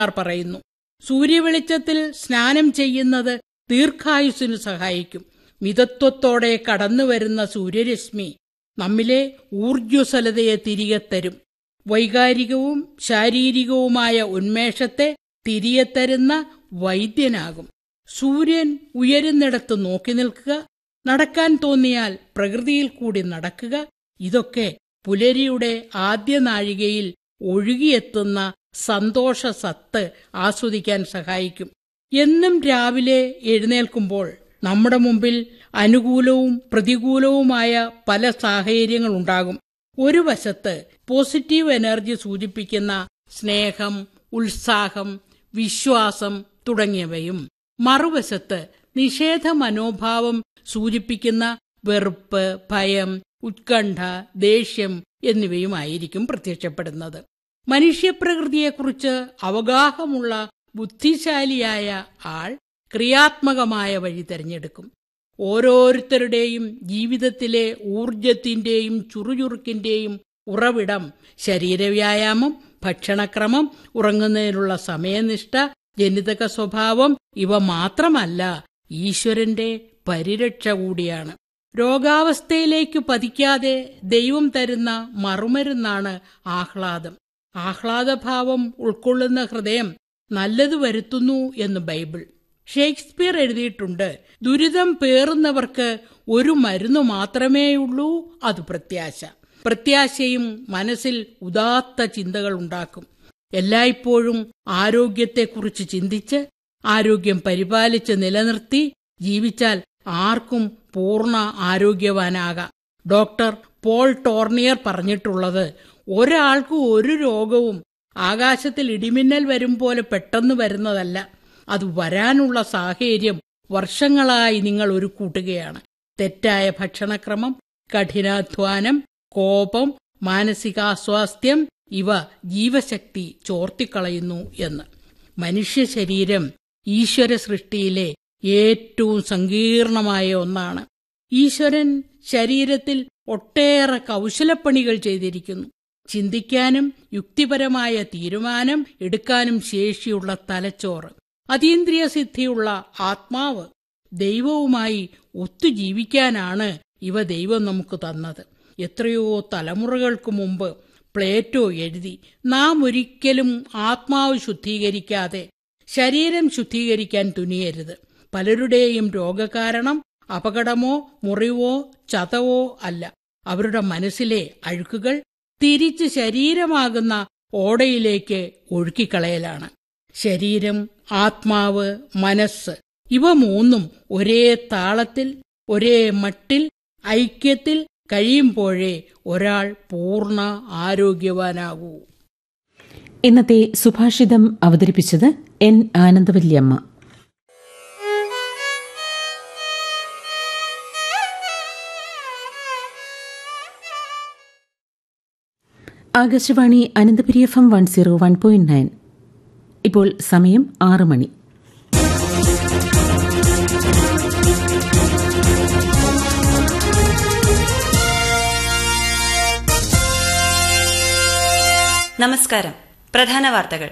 പറയുന്നു സൂര്യവെളിച്ചത്തിൽ സ്നാനം ചെയ്യുന്നത് ദീർഘായുസ്സിനു സഹായിക്കും മിതത്വത്തോടെ കടന്നുവരുന്ന സൂര്യരശ്മി നമ്മിലെ ഊർജ്ജസ്വലതയെ തിരികെ തരും വൈകാരികവും ശാരീരികവുമായ ഉന്മേഷത്തെ തിരികെ തരുന്ന വൈദ്യനാകും സൂര്യൻ ഉയരുന്നിടത്ത് നോക്കി നിൽക്കുക നടക്കാൻ തോന്നിയാൽ പ്രകൃതിയിൽ കൂടി നടക്കുക ഇതൊക്കെ പുലരിയുടെ ആദ്യ നാഴികയിൽ ഒഴുകിയെത്തുന്ന സന്തോഷ സത്ത് ആസ്വദിക്കാൻ സഹായിക്കും എന്നും രാവിലെ എഴുന്നേൽക്കുമ്പോൾ നമ്മുടെ മുമ്പിൽ അനുകൂലവും പ്രതികൂലവുമായ പല സാഹചര്യങ്ങളുണ്ടാകും ഒരു വശത്ത് പോസിറ്റീവ് എനർജി സൂചിപ്പിക്കുന്ന സ്നേഹം ഉത്സാഹം വിശ്വാസം തുടങ്ങിയവയും മറുവശത്ത് നിഷേധ മനോഭാവം സൂചിപ്പിക്കുന്ന വെറുപ്പ് ഭയം ഉത്കണ്ഠ ദേഷ്യം എന്നിവയുമായിരിക്കും പ്രത്യക്ഷപ്പെടുന്നത് മനുഷ്യപ്രകൃതിയെക്കുറിച്ച് അവഗാഹമുള്ള ബുദ്ധിശാലിയായ ആൾ ക്രിയാത്മകമായ വഴി തിരഞ്ഞെടുക്കും ഓരോരുത്തരുടെയും ജീവിതത്തിലെ ഊർജത്തിന്റെയും ചുറുചുറുക്കിന്റെയും ഉറവിടം ശരീരവ്യായാമം ഭക്ഷണക്രമം ഉറങ്ങുന്നതിനുള്ള സമയനിഷ്ഠ ജനിതക സ്വഭാവം ഇവ മാത്രമല്ല ഈശ്വരന്റെ പരിരക്ഷ കൂടിയാണ് രോഗാവസ്ഥയിലേക്ക് പതിക്കാതെ ദൈവം തരുന്ന മറുമരുന്നാണ് ആഹ്ലാദം ആഹ്ലാദഭാവം ഉൾക്കൊള്ളുന്ന ഹൃദയം നല്ലത് വരുത്തുന്നു എന്ന് ബൈബിൾ ഷേക്സ്പിയർ എഴുതിയിട്ടുണ്ട് ദുരിതം പേറുന്നവർക്ക് ഒരു മരുന്ന് മാത്രമേയുള്ളൂ അത് പ്രത്യാശ പ്രത്യാശയും മനസ്സിൽ ഉദാത്ത ചിന്തകൾ ഉണ്ടാക്കും എല്ലായ്പ്പോഴും ആരോഗ്യത്തെക്കുറിച്ച് ചിന്തിച്ച് ആരോഗ്യം പരിപാലിച്ച് നിലനിർത്തി ജീവിച്ചാൽ ആർക്കും പൂർണ്ണ ആരോഗ്യവാനാകാം ഡോക്ടർ പോൾ ടോർണിയർ പറഞ്ഞിട്ടുള്ളത് ഒരാൾക്ക് ഒരു രോഗവും ആകാശത്തിൽ ഇടിമിന്നൽ വരും പോലെ പെട്ടെന്ന് വരുന്നതല്ല അത് വരാനുള്ള സാഹചര്യം വർഷങ്ങളായി നിങ്ങൾ ഒരു കൂട്ടുകയാണ് തെറ്റായ ഭക്ഷണക്രമം കഠിനാധ്വാനം കോപം മാനസികാസ്വാസ്ഥ്യം ഇവ ജീവശക്തി ചോർത്തിക്കളയുന്നു എന്ന് മനുഷ്യ ശരീരം ഈശ്വര സൃഷ്ടിയിലെ ഏറ്റവും സങ്കീർണമായ ഒന്നാണ് ഈശ്വരൻ ശരീരത്തിൽ ഒട്ടേറെ കൗശലപ്പണികൾ ചെയ്തിരിക്കുന്നു ചിന്തിക്കാനും യുക്തിപരമായ തീരുമാനം എടുക്കാനും ശേഷിയുള്ള തലച്ചോറ് അതീന്ദ്രിയ സിദ്ധിയുള്ള ആത്മാവ് ദൈവവുമായി ഒത്തുജീവിക്കാനാണ് ഇവ ദൈവം നമുക്ക് തന്നത് എത്രയോ തലമുറകൾക്ക് മുമ്പ് പ്ലേറ്റോ എഴുതി നാം ഒരിക്കലും ആത്മാവ് ശുദ്ധീകരിക്കാതെ ശരീരം ശുദ്ധീകരിക്കാൻ തുനിയരുത് പലരുടെയും രോഗകാരണം അപകടമോ മുറിവോ ചതവോ അല്ല അവരുടെ മനസ്സിലെ അഴുക്കുകൾ തിരിച്ച് ശരീരമാകുന്ന ഓടയിലേക്ക് ഒഴുക്കിക്കളയലാണ് ശരീരം ആത്മാവ് മനസ്സ് ഇവ മൂന്നും ഒരേ താളത്തിൽ ഒരേ മട്ടിൽ ഐക്യത്തിൽ കഴിയുമ്പോഴേ ഒരാൾ പൂർണ്ണ ആരോഗ്യവാനാകൂ ഇന്നത്തെ സുഭാഷിതം അവതരിപ്പിച്ചത് N Anandavalyamma Akashvani Ananthapuri F M one zero one point nine ഇപ്പോൾ സമയം ആറ് മണി നമസ്കാരം പ്രധാന വാർത്തകൾ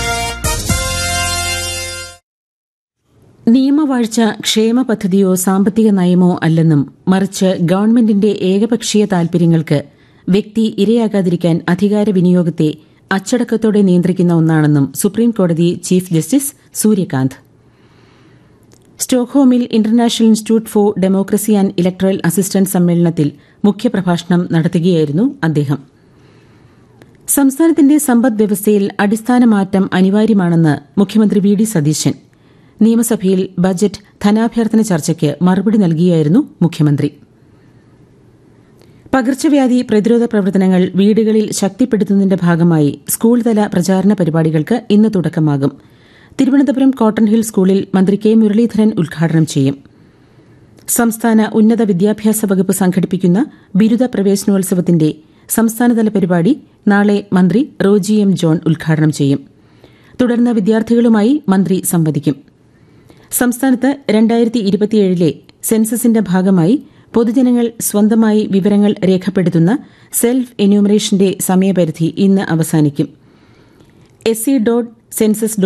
നിയമവാഴ്ച ക്ഷേമ പദ്ധതിയോ സാമ്പത്തിക നയമോ അല്ലെന്നും മറിച്ച് ഗവൺമെന്റിന്റെ ഏകപക്ഷീയ താൽപര്യങ്ങൾക്ക് വ്യക്തി ഇരയാകാതിരിക്കാൻ അധികാര വിനിയോഗത്തെ അച്ചടക്കത്തോടെ നിയന്ത്രിക്കുന്ന ഒന്നാണെന്നും സുപ്രീം കോടതി ചീഫ് ജസ്റ്റിസ് സൂര്യകാന്ത് സ്റ്റോക്ക്ഹോമിൽ international institute for democracy and electoral assistance സമ്മേളനത്തിൽ മുഖ്യപ്രഭാഷണം നടത്തുകയായിരുന്നു അദ്ദേഹം സംസ്ഥാനത്തിന്റെ സമ്പദ് വ്യവസ്ഥയിൽ അടിസ്ഥാന മാറ്റം അനിവാര്യമാണെന്ന് മുഖ്യമന്ത്രി വി ഡി സതീശൻ നിയമസഭയിൽ ബജറ്റ് ധനാഭ്യർത്ഥന ചർച്ചയ്ക്ക് മറുപടി നൽകിയായിരുന്നു മുഖ്യമന്ത്രി പകർച്ചവ്യാധി പ്രതിരോധ പ്രവർത്തനങ്ങൾ വീടുകളിൽ ശക്തിപ്പെടുത്തുന്നതിന്റെ ഭാഗമായി സ്കൂൾ തല പ്രചാരണ പരിപാടികൾക്ക് ഇന്ന് തുടക്കമാകും തിരുവനന്തപുരം കോട്ടൺ ഹിൽ സ്കൂളിൽ മന്ത്രി കെ മുരളീധരൻ ഉദ്ഘാടനം ചെയ്യും സംസ്ഥാന ഉന്നത വിദ്യാഭ്യാസ വകുപ്പ് സംഘടിപ്പിക്കുന്ന ബിരുദ പ്രവേശനോത്സവത്തിന്റെ സംസ്ഥാനതല പരിപാടി നാളെ മന്ത്രി റോജി എം ജോൺ ഉദ്ഘാടനം ചെയ്യും തുടർന്ന് വിദ്യാർത്ഥികളുമായി മന്ത്രി സംവദിക്കും സംസ്ഥാനത്ത് രണ്ടായിരത്തി ഇരുപത്തിയേഴിലെ സെൻസസിന്റെ ഭാഗമായി പൊതുജനങ്ങൾ സ്വന്തമായി വിവരങ്ങൾ രേഖപ്പെടുത്തുന്ന സെൽഫ് എന്യൂമറേഷന്റെ സമയപരിധി ഇന്ന് അവസാനിക്കും എസ് സി ഡോട്ട് സെൻസസ്